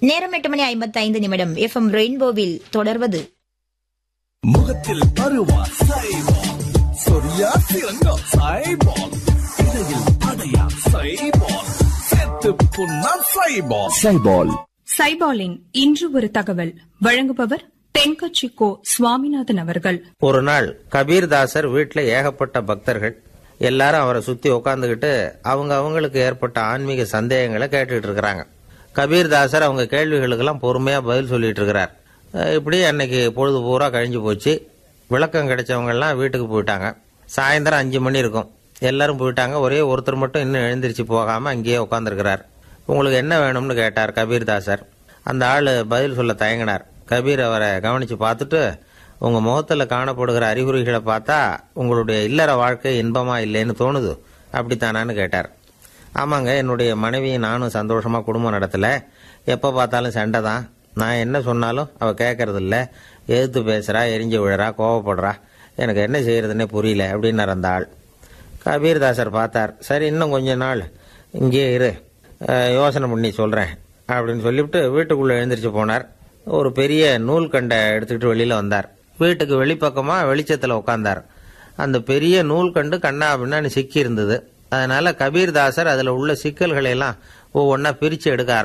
நேரம் எட்டு மணி ஐம்பத்தி ஐந்து நிமிடம் எஃப் எம் ரெயின்போவில் தொடர்வது முகத்தில் அருவா சைபால் சொரியா சிறங்கா சைபால் இடையில் அடையா சைபால் செத்து புண்ணா சைபால் சைபால் சைபாலின் இன்று ஒரு தகவல் வழங்குபவர் தென்கட்சி கோ சுவாமிநாதன் அவர்கள் ஒரு நாள் கபீர்தாசர் வீட்டில் ஏகப்பட்ட பக்தர்கள் எல்லாரும் அவரை சுத்தி உட்காந்துக்கிட்டு அவங்க அவங்களுக்கு ஏற்பட்ட ஆன்மீக சந்தேகங்களை கேட்டுட்டு இருக்கிறாங்க கபீர்தாசர் அவங்க கேள்விகளுக்கெல்லாம் பொறுமையா பதில் சொல்லிட்டு இருக்கிறார் அஹ் இப்படி அன்னைக்கு பொழுது பூரா கழிஞ்சு போச்சு விளக்கம் கிடைச்சவங்க எல்லாம் வீட்டுக்கு போயிட்டாங்க சாயந்தரம் அஞ்சு மணி இருக்கும் எல்லாரும் போயிட்டாங்க ஒரே ஒருத்தர் மட்டும் இன்னும் எழுந்திருச்சு போகாம அங்கேயே உட்காந்துருக்கிறார் உங்களுக்கு என்ன வேணும்னு கேட்டார் கபீர்தாசர் அந்த ஆள் பதில் சொல்ல தயங்கினார் கபீர் அவரை கவனிச்சு பார்த்துட்டு உங்க முகத்துல காணப்படுகிற அறிகுறிகளை பார்த்தா உங்களுடைய இல்லற வாழ்க்கை இன்பமா இல்லைன்னு தோணுது அப்படித்தானான்னு கேட்டார் ஆமாங்க என்னுடைய மனைவியும் நானும் சந்தோஷமா குடும்பம் நடத்தல எப்போ பார்த்தாலும் சண்டை தான் நான் என்ன சொன்னாலும் அவ கேட்கறது இல்ல எதிர்த்து பேசுறா எரிஞ்சு விழுறா கோவப்படுறா எனக்கு என்ன செய்யறதுன்னே புரியல அப்படின்னார் அந்த ஆள் கபீர்தாசர் பார்த்தார் சரி இன்னும் கொஞ்ச நாள் இங்கேயே இரு அஹ், யோசனை பண்ணி சொல்றேன் அப்படின்னு சொல்லிவிட்டு வீட்டுக்குள்ள எழுந்திரிச்சு போனார் ஒரு பெரிய நூல் கண்டை எடுத்துக்கிட்டு வெளியில வந்தார் வீட்டுக்கு வெளிப்பக்கமா வெளிச்சத்துல உட்கார்ந்தார் அந்த பெரிய நூல் கண்டு கண்ணா பின்னான்னு சிக்கி இருந்தது அதனால கபீர்தாசர் அதுல உள்ள சிக்கல்களை எல்லாம் ஒவ்வொன்றா பிரிச்சு எடுக்க